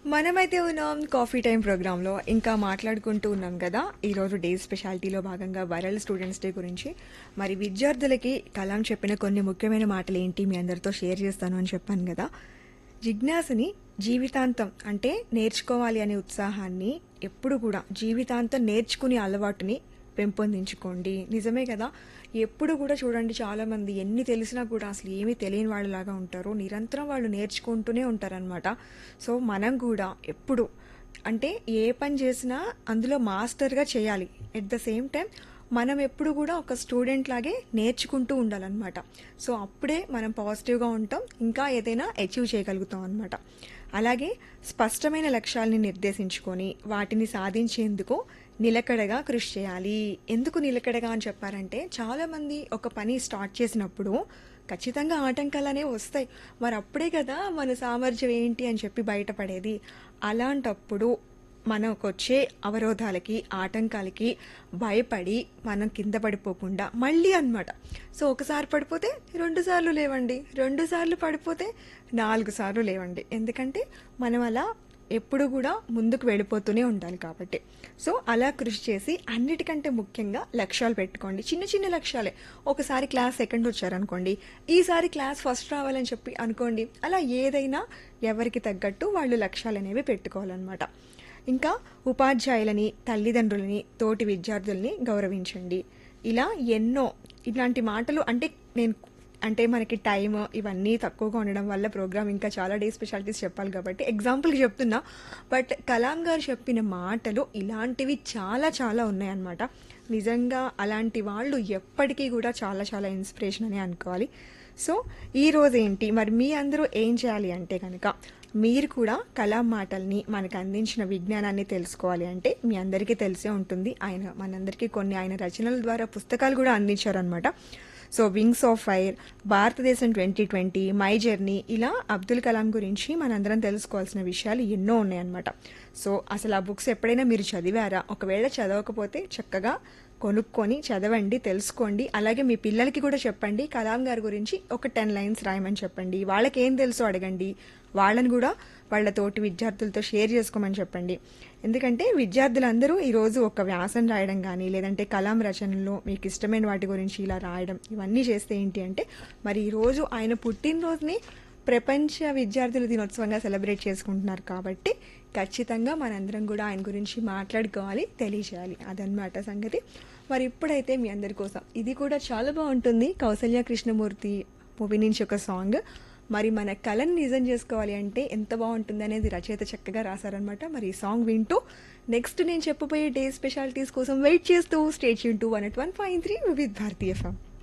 మనమైతే ఉన్నాం coffee time ప్రోగ్రాంలో ఇంకా మాట్లాడుకుంటూ ఉన్నాం కదా ఈరోజు డే స్పెషాలిటీలో భాగంగా వరల్డ్ స్టూడెంట్స్ డే గురించి మరి విద్యార్థులకి కలాం చెప్పిన కొన్ని ముఖ్యమైన మాటలు ఏంటి మీ అందరితో షేర్ చేస్తాను అని చెప్పాను కదా జిజ్ఞాసని జీవితాంతం అంటే నేర్చుకోవాలి అనే ఉత్సాహాన్ని ఎప్పుడు కూడా జీవితాంతం నేర్చుకునే అలవాటుని పెంపొందించుకోండి నిజమే కదా ఎప్పుడు కూడా చూడండి చాలా మంది ఎన్ని తెలిసినా కూడా అసలు ఏమీ తెలియని వాళ్ళలాగా ఉంటారు నిరంతరం వాళ్ళు నేర్చుకుంటూనే ఉంటారనమాట సో మనం కూడా ఎప్పుడు అంటే ఏ పని చేసినా అందులో మాస్టర్గా చేయాలి ఎట్ ద సేమ్ టైం మనం ఎప్పుడు కూడా ఒక స్టూడెంట్ లాగే నేర్చుకుంటూ ఉండాలన్నమాట సో అప్పుడే మనం పాజిటివ్గా ఉంటాం ఇంకా ఏదైనా అచీవ్ చేయగలుగుతాం అనమాట అలాగే స్పష్టమైన లక్ష్యాలని నిర్దేశించుకొని వాటిని సాధించేందుకు నిలకడగా కృషి చేయాలి ఎందుకు నిలకడగా అని చెప్పారంటే చాలామంది ఒక పని స్టార్ట్ చేసినప్పుడు ఖచ్చితంగా ఆటంకాలు అనేవి వస్తాయి మరి అప్పుడే కదా మన సామర్థ్యం ఏంటి అని చెప్పి బయటపడేది అలాంటప్పుడు మనకు వచ్చే అవరోధాలకి ఆటంకాలకి భయపడి మనం కింద పడిపోకుండా మళ్ళీ అన్నమాట సో ఒకసారి పడిపోతే రెండు సార్లు లేవండి రెండు సార్లు పడిపోతే నాలుగు సార్లు లేవండి ఎందుకంటే మనం అలా ఎప్పుడు కూడా ముందుకు వెళ్ళిపోతూనే ఉండాలి కాబట్టి సో అలా కృషి చేసి అన్నిటికంటే ముఖ్యంగా లక్ష్యాలు పెట్టుకోండి చిన్న చిన్న లక్ష్యాలే ఒకసారి క్లాస్ సెకండ్ వచ్చారనుకోండి ఈసారి క్లాస్ ఫస్ట్ రావాలని చెప్పి అనుకోండి అలా ఏదైనా ఎవరికి తగ్గట్టు వాళ్ళు లక్ష్యాలు అనేవి పెట్టుకోవాలన్నమాట ఇంకా ఉపాధ్యాయులని తల్లిదండ్రులని తోటి విద్యార్థుల్ని గౌరవించండి ఇలా ఎన్నో ఇలాంటి మాటలు అంటే నేను అంటే మనకి టైం ఇవన్నీ తక్కువగా ఉండడం వల్ల ప్రోగ్రామ్ ఇంకా చాలా డే స్పెషాలిటీస్ చెప్పాలి కాబట్టి ఎగ్జాంపుల్కి చెప్తున్నా బట్ కలాం గారు చెప్పిన మాటలు ఇలాంటివి చాలా చాలా ఉన్నాయన్నమాట నిజంగా అలాంటి వాళ్ళు ఎప్పటికీ కూడా చాలా చాలా ఇన్స్పిరేషన్ అని అనుకోవాలి సో ఈ రోజు ఏంటి మరి మీ అందరూ ఏం చేయాలి అంటే కనుక మీరు కూడా కలాం మాటల్ని మనకు అందించిన విజ్ఞానాన్ని తెలుసుకోవాలి అంటే మీ అందరికీ తెలిసే ఉంటుంది ఆయన మనందరికీ కొన్ని ఆయన రచనల ద్వారా పుస్తకాలు కూడా అందించారనమాట సో వింగ్స్ ఆఫ్ ఫైర్ భారతదేశం ట్వంటీ ట్వంటీ మై జర్నీ ఇలా అబ్దుల్ కలాం గురించి మనందరం తెలుసుకోవాల్సిన విషయాలు ఎన్నో ఉన్నాయన్నమాట సో అసలు ఆ బుక్స్ ఎప్పుడైనా మీరు చదివారా ఒకవేళ చదవకపోతే చక్కగా కొనుక్కొని చదవండి తెలుసుకోండి అలాగే మీ పిల్లలకి కూడా చెప్పండి కలాం గారి గురించి ఒక టెన్ లైన్స్ రాయమని చెప్పండి వాళ్ళకి ఏం తెలుసో అడగండి వాళ్ళని కూడా వాళ్ళ తోటి విద్యార్థులతో షేర్ చేసుకోమని చెప్పండి ఎందుకంటే విద్యార్థులందరూ ఈరోజు ఒక వ్యాసం రాయడం కానీ లేదంటే కలాం రచనలో మీకు ఇష్టమైన వాటి గురించి ఇలా రాయడం ఇవన్నీ చేస్తే ఏంటి అంటే మరి ఈరోజు ఆయన పుట్టినరోజుని ప్రపంచ విద్యార్థుల దినోత్సవంగా సెలబ్రేట్ చేసుకుంటున్నారు కాబట్టి ఖచ్చితంగా మనందరం కూడా ఆయన గురించి మాట్లాడుకోవాలి తెలియచేయాలి అదనమాట సంగతి మరి ఇప్పుడైతే మీ అందరి కోసం ఇది కూడా చాలా బాగుంటుంది కౌసల్య కృష్ణమూర్తి మూవీ నుంచి ఒక సాంగ్ మరి మన కళని నిజం చేసుకోవాలి అంటే ఎంత బాగుంటుంది అనేది రచయిత చక్కగా రాశారనమాట మరి ఈ సాంగ్ వింటూ నెక్స్ట్ నేను చెప్పబోయే డే స్పెషాలిటీస్ కోసం వెయిట్ చేస్తూ స్టేట్ యూన్ to one at one five three with భారతీయ ఫామ్